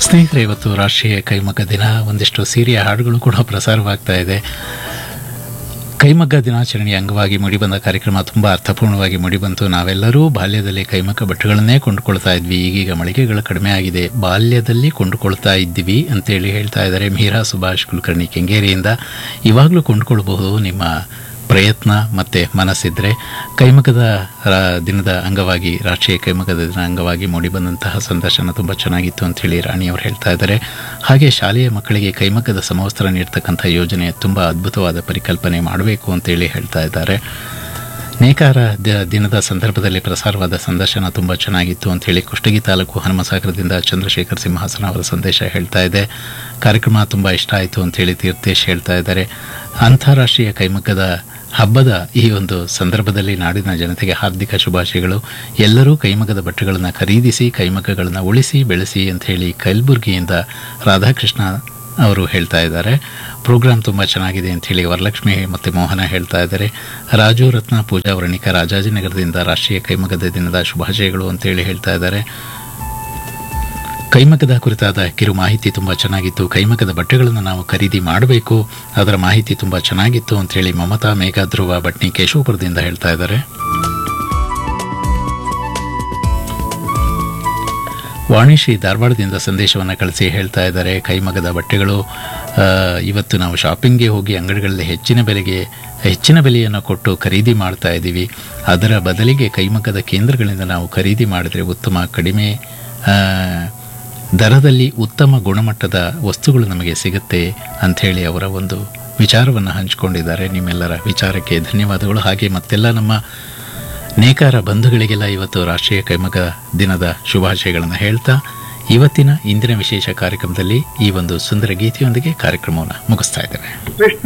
ಸ್ನೇಹಿತರೆ ಇವತ್ತು ರಾಷ್ಟ್ರೀಯ ಕೈಮಗ್ಗ ದಿನ ಒಂದಿಷ್ಟು ಸೀರೆಯ ಹಾಡುಗಳು ಕೂಡ ಪ್ರಸಾರವಾಗ್ತಾ ಇದೆ ಕೈಮಗ್ಗ ದಿನಾಚರಣೆಯ ಅಂಗವಾಗಿ ಮೂಡಿಬಂದ ಕಾರ್ಯಕ್ರಮ ತುಂಬ ಅರ್ಥಪೂರ್ಣವಾಗಿ ಮೂಡಿಬಂತು ನಾವೆಲ್ಲರೂ ಬಾಲ್ಯದಲ್ಲಿ ಕೈಮಗ್ಗ ಬಟ್ಟೆಗಳನ್ನೇ ಕೊಂಡುಕೊಳ್ತಾ ಇದ್ವಿ ಈಗೀಗ ಮಳಿಗೆಗಳು ಕಡಿಮೆ ಆಗಿದೆ ಬಾಲ್ಯದಲ್ಲಿ ಕೊಂಡುಕೊಳ್ತಾ ಇದ್ವಿ ಅಂತೇಳಿ ಹೇಳ್ತಾ ಇದ್ದಾರೆ ಮೀರಾ ಸುಭಾಷ್ ಕುಲಕರ್ಣಿ ಕೆಂಗೇರಿಯಿಂದ ಇವಾಗಲೂ ಕೊಂಡುಕೊಳ್ಬಹುದು ನಿಮ್ಮ ಪ್ರಯತ್ನ ಮತ್ತು ಮನಸ್ಸಿದ್ರೆ ಕೈಮಗ್ಗದ ರಾ- ದಿನದ ಅಂಗವಾಗಿ ರಾಷ್ಟ್ರೀಯ ಕೈಮಗ್ಗದ ದಿನ ಅಂಗವಾಗಿ ಮೂಡಿಬಂದಂತಹ ಸಂದರ್ಶನ ತುಂಬ ಚೆನ್ನಾಗಿತ್ತು ಅಂತೇಳಿ ರಾಣಿಯವರು ಹೇಳ್ತಾ ಇದ್ದಾರೆ ಹಾಗೆ ಶಾಲೆಯ ಮಕ್ಕಳಿಗೆ ಕೈಮಗ್ಗದ ಸಮವಸ್ತ್ರ ನೀಡ್ತಕ್ಕಂಥ ಯೋಜನೆ ತುಂಬ ಅದ್ಭುತವಾದ ಪರಿಕಲ್ಪನೆ ಮಾಡಬೇಕು ಅಂತೇಳಿ ಹೇಳ್ತಾ ಇದ್ದಾರೆ ನೇಕಾರ ದ- ದಿನದ ಸಂದರ್ಭದಲ್ಲಿ ಪ್ರಸಾರವಾದ ಸಂದರ್ಶನ ತುಂಬ ಚೆನ್ನಾಗಿತ್ತು ಅಂತೇಳಿ ಕುಷ್ಟಗಿ ತಾಲೂಕು ಹನುಮಸಾಗರದಿಂದ ಚಂದ್ರಶೇಖರ್ ಸಿಂಹಾಸನ ಅವರ ಸಂದೇಶ ಹೇಳ್ತಾ ಇದೆ ಕಾರ್ಯಕ್ರಮ ತುಂಬ ಇಷ್ಟ ಆಯಿತು ಅಂತೇಳಿ ತೀರ್ಥೇಶ್ ಹೇಳ್ತಾ ಇದ್ದಾರೆ ಅಂತಾರಾಷ್ಟ್ರೀಯ ಕೈಮಗ್ಗದ ಹಬ್ಬದ ಈ ಒಂದು ಸಂದರ್ಭದಲ್ಲಿ ನಾಡಿನ ಜನತೆಗೆ ಹಾರ್ದಿಕ ಶುಭಾಶಯಗಳು ಎಲ್ಲರೂ ಕೈಮಗ್ಗದ ಬಟ್ಟೆಗಳನ್ನು ಖರೀದಿಸಿ ಕೈಮಗ್ಗಗಳನ್ನು ಉಳಿಸಿ ಬೆಳೆಸಿ ಅಂತ ಹೇಳಿ ಕಲಬುರಗಿಯಿಂದ ರಾಧಾಕೃಷ್ಣ ಅವರು ಹೇಳ್ತಾ ಇದ್ದಾರೆ ಪ್ರೋಗ್ರಾಮ್ ತುಂಬ ಚೆನ್ನಾಗಿದೆ ಅಂತ ಹೇಳಿ ವರಲಕ್ಷ್ಮಿ ಮತ್ತು ಮೋಹನ ಹೇಳ್ತಾ ಇದ್ದಾರೆ ರಾಜು ರತ್ನ ಪೂಜಾ ವರ್ಣಿಕ ರಾಜಾಜಿನಗರದಿಂದ ರಾಷ್ಟ್ರೀಯ ಕೈಮಗ್ಗದ ದಿನದ ಶುಭಾಶಯಗಳು ಅಂತೇಳಿ ಹೇಳ್ತಾ ಇದ್ದಾರೆ ಕೈಮಗ್ಗದ ಕುರಿತಾದ ಕಿರು ಮಾಹಿತಿ ತುಂಬ ಚೆನ್ನಾಗಿತ್ತು ಕೈಮಗ್ಗದ ಬಟ್ಟೆಗಳನ್ನು ನಾವು ಖರೀದಿ ಮಾಡಬೇಕು ಅದರ ಮಾಹಿತಿ ತುಂಬ ಚೆನ್ನಾಗಿತ್ತು ಅಂತೇಳಿ ಮಮತಾ ಮೇಘಧ್ರುವ ಭಟ್ನಿ ಕೇಶವಪುರದಿಂದ ಹೇಳ್ತಾ ಇದ್ದಾರೆ ವಾಣಿಶ್ರೀ ಧಾರವಾಡದಿಂದ ಸಂದೇಶವನ್ನು ಕಳಿಸಿ ಹೇಳ್ತಾ ಇದ್ದಾರೆ ಕೈಮಗ್ಗದ ಬಟ್ಟೆಗಳು ಆ, ಇವತ್ತು ನಾವು ಶಾಪಿಂಗ್ಗೆ ಹೋಗಿ ಅಂಗಡಿಗಳಲ್ಲಿ ಹೆಚ್ಚಿನ ಬೆಲೆಗೆ ಹೆಚ್ಚಿನ ಬೆಲೆಯನ್ನು ಕೊಟ್ಟು ಖರೀದಿ ಮಾಡ್ತಾ ಇದ್ದೀವಿ ಅದರ ಬದಲಿಗೆ ಕೈಮಗ್ಗದ ಕೇಂದ್ರಗಳಿಂದ ನಾವು ಖರೀದಿ ಮಾಡಿದರೆ ಉತ್ತಮ ಕಡಿಮೆ ಆ, ದರದಲ್ಲಿ ಉತ್ತಮ ಗುಣಮಟ್ಟದ ವಸ್ತುಗಳು ನಮಗೆ ಸಿಗುತ್ತೆ ಅಂಥೇಳಿ ಅವರ ಒಂದು ವಿಚಾರವನ್ನು ಹಂಚಿಕೊಂಡಿದ್ದಾರೆ ನಿಮ್ಮೆಲ್ಲರ ವಿಚಾರಕ್ಕೆ ಧನ್ಯವಾದಗಳು ಹಾಗೆ ಮತ್ತೆಲ್ಲ ನಮ್ಮ ನೇಕಾರ ಬಂಧುಗಳಿಗೆಲ್ಲ ಇವತ್ತು ರಾಷ್ಟ್ರೀಯ ಕೈಮಗ್ಗ ದಿನದ ಶುಭಾಶಯಗಳನ್ನು ಹೇಳ್ತಾ ಇವತ್ತಿನ ಇಂದಿನ ವಿಶೇಷ ಕಾರ್ಯಕ್ರಮದಲ್ಲಿ ಈ ಒಂದು ಸುಂದರ ಗೀತೆಯೊಂದಿಗೆ ಕಾರ್ಯಕ್ರಮವನ್ನು ಮುಗಿಸ್ತಾ ಇದ್ದೇವೆ ಕೃಷ್ಣ